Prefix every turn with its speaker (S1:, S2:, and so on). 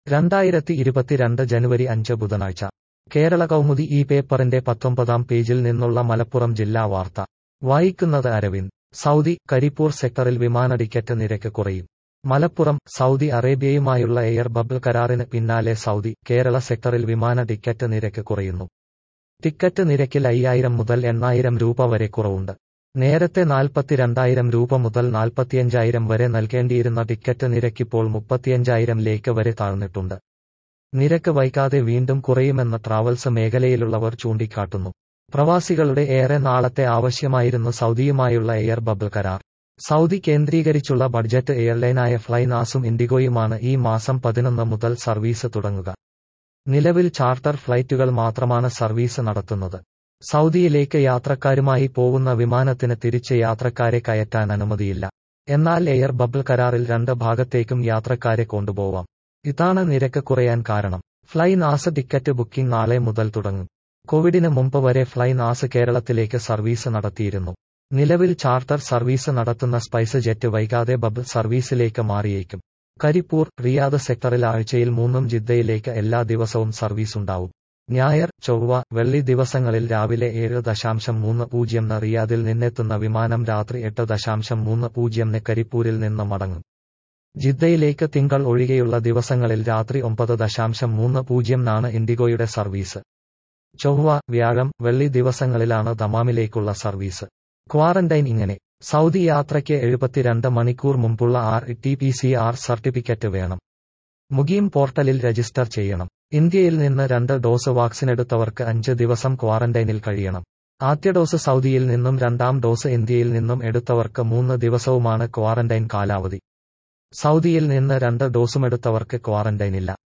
S1: രണ്ടായിരത്തി ഇരുപത്തിരണ്ട് ജനുവരി അഞ്ച് ബുധനാഴ്ച കേരള കൗമുദി ഈ പേപ്പറിന്റെ പത്തൊമ്പതാം പേജിൽ നിന്നുള്ള മലപ്പുറം ജില്ലാ വാർത്ത വായിക്കുന്നത് അരവിന്ദ് സൗദി കരിപ്പൂർ സെക്ടറിൽ വിമാന ടിക്കറ്റ് നിരക്ക് കുറയും മലപ്പുറം സൗദി അറേബ്യയുമായുള്ള എയർ ബബിൾ കരാറിന് പിന്നാലെ സൗദി കേരള സെക്ടറിൽ വിമാന ടിക്കറ്റ് നിരക്ക് കുറയുന്നു ടിക്കറ്റ് നിരക്കിൽ അയ്യായിരം മുതൽ എണ്ണായിരം രൂപ വരെ കുറവുണ്ട് നേരത്തെ നാൽപ്പത്തിരണ്ടായിരം രൂപ മുതൽ നാൽപ്പത്തിയഞ്ചായിരം വരെ നൽകേണ്ടിയിരുന്ന ടിക്കറ്റ് നിരക്കിപ്പോൾ മുപ്പത്തിയഞ്ചായിരം ലേക്ക് വരെ താഴ്ന്നിട്ടുണ്ട് നിരക്ക് വൈകാതെ വീണ്ടും കുറയുമെന്ന് ട്രാവൽസ് മേഖലയിലുള്ളവർ ചൂണ്ടിക്കാട്ടുന്നു പ്രവാസികളുടെ ഏറെ നാളത്തെ ആവശ്യമായിരുന്നു സൗദിയുമായുള്ള എയർ ബബിൾ കരാർ സൗദി കേന്ദ്രീകരിച്ചുള്ള ബഡ്ജറ്റ് എയർലൈനായ ഫ്ലൈനാസും ഇൻഡിഗോയുമാണ് ഈ മാസം പതിനൊന്ന് മുതൽ സർവീസ് തുടങ്ങുക നിലവിൽ ചാർട്ടർ ഫ്ലൈറ്റുകൾ മാത്രമാണ് സർവീസ് നടത്തുന്നത് സൗദിയിലേക്ക് യാത്രക്കാരുമായി പോകുന്ന വിമാനത്തിന് തിരിച്ച് യാത്രക്കാരെ കയറ്റാൻ അനുമതിയില്ല എന്നാൽ എയർ ബബിൾ കരാറിൽ രണ്ട് ഭാഗത്തേക്കും യാത്രക്കാരെ കൊണ്ടുപോവാം ഇതാണ് നിരക്ക് കുറയാൻ കാരണം ഫ്ലൈനാസ് ടിക്കറ്റ് ബുക്കിംഗ് നാളെ മുതൽ തുടങ്ങും കോവിഡിന് മുമ്പ് വരെ ഫ്ലൈനാസ് കേരളത്തിലേക്ക് സർവീസ് നടത്തിയിരുന്നു നിലവിൽ ചാർട്ടർ സർവീസ് നടത്തുന്ന സ്പൈസ് ജെറ്റ് വൈകാതെ ബബിൾ സർവീസിലേക്ക് മാറിയേക്കും കരിപ്പൂർ റിയാദ് സെക്ടറിൽ ആഴ്ചയിൽ മൂന്നും ജിദ്ദയിലേക്ക് എല്ലാ ദിവസവും സർവീസ് ഉണ്ടാവും ഞായർ ചൊവ്വ വെള്ളി ദിവസങ്ങളിൽ രാവിലെ ഏഴ് ദശാംശം മൂന്ന് പൂജ്യംന് റിയാദിൽ നിന്നെത്തുന്ന വിമാനം രാത്രി എട്ട് ദശാംശം മൂന്ന് പൂജ്യംന് കരിപ്പൂരിൽ നിന്ന് മടങ്ങും ജിദ്ദയിലേക്ക് തിങ്കൾ ഒഴികെയുള്ള ദിവസങ്ങളിൽ രാത്രി ഒമ്പത് ദശാംശം മൂന്ന് പൂജ്യംനാണ് ഇൻഡിഗോയുടെ സർവീസ് ചൊവ്വ വ്യാഴം വെള്ളി ദിവസങ്ങളിലാണ് ദമാമിലേക്കുള്ള സർവീസ് ക്വാറന്റൈൻ ഇങ്ങനെ സൗദി യാത്രയ്ക്ക് എഴുപത്തിരണ്ട് മണിക്കൂർ മുമ്പുള്ള R T P C R certificate വേണം മുഗീം പോർട്ടലിൽ രജിസ്റ്റർ ചെയ്യണം ഇന്ത്യയിൽ നിന്ന് രണ്ട് ഡോസ് വാക്സിനെടുത്തവർക്ക് അഞ്ച് ദിവസം ക്വാറന്റൈനിൽ കഴിയണം ആദ്യ ഡോസ് സൗദിയിൽ നിന്നും രണ്ടാം ഡോസ് ഇന്ത്യയിൽ നിന്നും എടുത്തവർക്ക് മൂന്ന് ദിവസവുമാണ് ക്വാറന്റൈൻ കാലാവധി സൗദിയിൽ നിന്ന് രണ്ട് ഡോസുമെടുത്തവർക്ക് ക്വാറന്റൈനില്ല